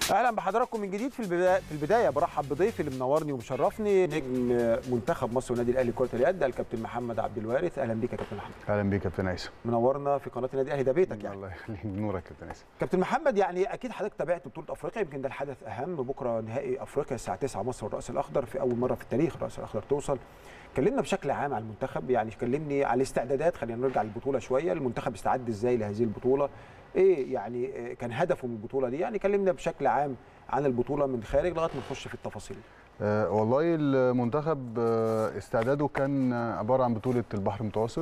اهلا بحضراتكم من جديد في البدايه في البدايه برحب بضيفي اللي منورني ومشرفني نجم منتخب مصر والنادي الاهلي كره اليد الكابتن محمد عبد الوارث اهلا بيك يا كابتن محمد اهلا بيك يا كابتن عيسى منورنا في قناه النادي الاهلي ده بيتك يعني الله يخليك نورك يا كابتن عيسى كابتن محمد يعني اكيد حضرتك تابعت بطوله افريقيا يمكن ده الحدث اهم بكره نهائي افريقيا الساعه 9 مصر والراس الاخضر في اول مره في التاريخ الراس الاخضر توصل كلمنا بشكل عام على المنتخب يعني كلمني على الاستعدادات خلينا نرجع للبطوله شويه المنتخب استعد ازاي لهذه البطوله ايه يعني كان هدفه من البطوله دي يعني كلمنا بشكل عام عن البطوله من خارج لغايه ما نخش في التفاصيل أه والله المنتخب أه استعداده كان عباره عن بطوله البحر المتوسط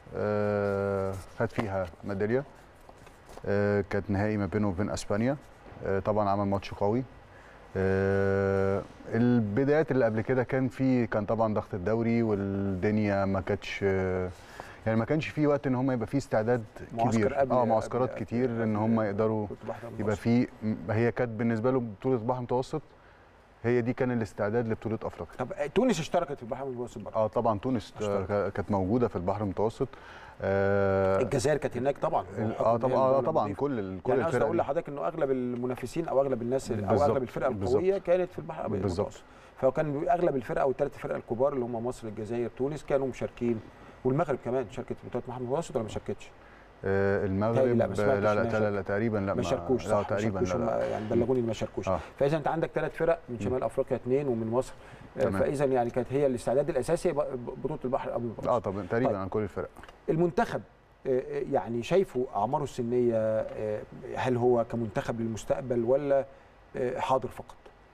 أه خد فيها ميداليه أه كانت نهائي ما بينه وبين اسبانيا أه طبعا عمل ماتش قوي أه البدايات اللي قبل كده كان في كان طبعا ضغط الدوري والدنيا ما كانتش أه يعني ما كانش في وقت ان هم يبقى في استعداد كبير قبل اه معسكرات قبل كتير قبل ان هم يقدروا يبقى في هي كانت بالنسبه له بطوله البحر المتوسط هي دي كان الاستعداد لبطوله افريقيا طب تونس اشتركت في البحر المتوسط برضه اه طبعا تونس اشتركت. كانت موجوده في البحر المتوسط آه الجزائر كانت هناك طبعا اه طبعا اه طبعا كل ال- كل يعني قصدي الفرق اقول دي. لحضرتك انه اغلب المنافسين او اغلب الناس او بالظبط، اغلب الفرق بالظبط. القويه كانت في البحر الابيض بالظبط. المتوسط فكان اغلب الفرق او الثلاث فرق الكبار اللي هم مصر الجزائر تونس كانوا مشاركين والمغرب كمان شاركت في بطوله محمد المتوسط ولا ما شاركتش؟ آه المغرب لا، ما لا سمعتش لا إنها لا, لا, لا تقريبا لا ما شاركوش لا صح تقريبا ما شاركوش لا, هم لا. يعني بلغوني إن ما شاركوش آه. فاذا انت عندك ثلاث فرق من شمال افريقيا اثنين ومن مصر آه، تمام. فاذا يعني كانت هي الاستعداد الاساسي ب- بطوله البحر الابيض المتوسط اه طبعا تقريبا طيب. عن كل الفرق المنتخب آه، آه، يعني شايفه اعماره السنيه آه، هل هو كمنتخب للمستقبل ولا آه، حاضر فقط؟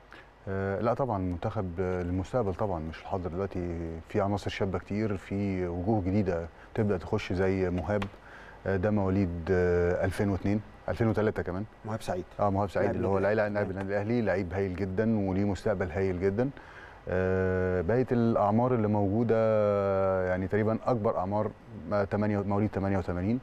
آه لا طبعا المنتخب آه، للمستقبل طبعا مش الحاضر دلوقتي في عناصر شابه كتير في وجوه جديده تبدا تخش زي مهاب آه، ده مواليد آه 2002 2003 كمان مهاب سعيد اه مهاب سعيد لاعب اللي هو النادي لاعب لاعب النادي الاهلي لعيب هايل جدا وليه مستقبل هايل جدا آه بقيه الاعمار اللي موجوده آه، يعني تقريبا اكبر اعمار آه، 8 مواليد 88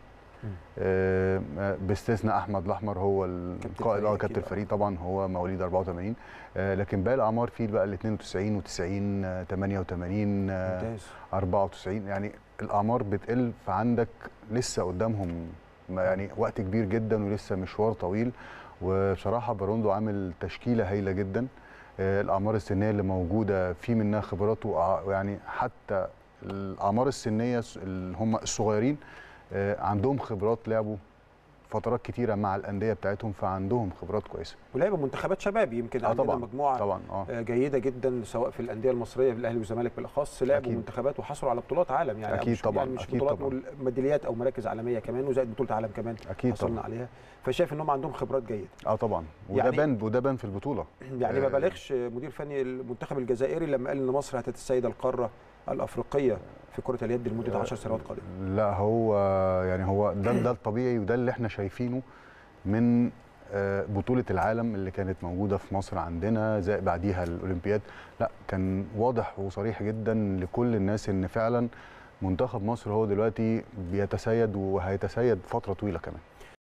آه آه، باستثناء احمد الاحمر هو القائد اه الفريق كابتن أكيد، آه. الفريق طبعا هو مواليد 84 آه لكن باقي الاعمار فيه بقى ال 92 و90 آه 88 آه ممتاز 94 يعني الاعمار بتقل فعندك لسه قدامهم ما يعني وقت كبير جدا ولسه مشوار طويل وبصراحه باروندو عامل تشكيله هايله جدا آه، الاعمار السنيه اللي موجوده في منها خبرات وأع- ويعني حتى الاعمار السنيه الس- اللي هم الصغيرين آه، عندهم خبرات لعبوا فترات كتيره مع الانديه بتاعتهم فعندهم خبرات كويسه ولعبوا منتخبات شباب يمكن اه عندنا طبعا مجموعه طبعا اه آه، جيده جدا سواء في الانديه المصريه في الاهلي والزمالك بالاخص لعبوا أكيد. منتخبات وحصلوا على بطولات عالم يعني أكيد مش طبعاً، يعني مش أكيد بطولات طبعاً. نقول ميداليات او مراكز عالميه كمان وزائد بطوله عالم كمان اكيد حصلنا طبعا عليها فشايف انهم عندهم خبرات جيده اه طبعا وده يعني- بان وده بان في البطوله يعني ما آه. بالغش مدير فني المنتخب الجزائري لما قال ان مصر هتتسيد القاره الافريقيه في كره اليد لمده 10 سنوات قادمه لا هو يعني هو ده ده الطبيعي وده اللي احنا شايفينه من آه، بطولة العالم اللي كانت موجودة في مصر عندنا زي بعديها الأولمبياد لا كان واضح وصريح جدا لكل الناس إن فعلا منتخب مصر هو دلوقتي بيتسيد وهيتسيد فترة طويلة كمان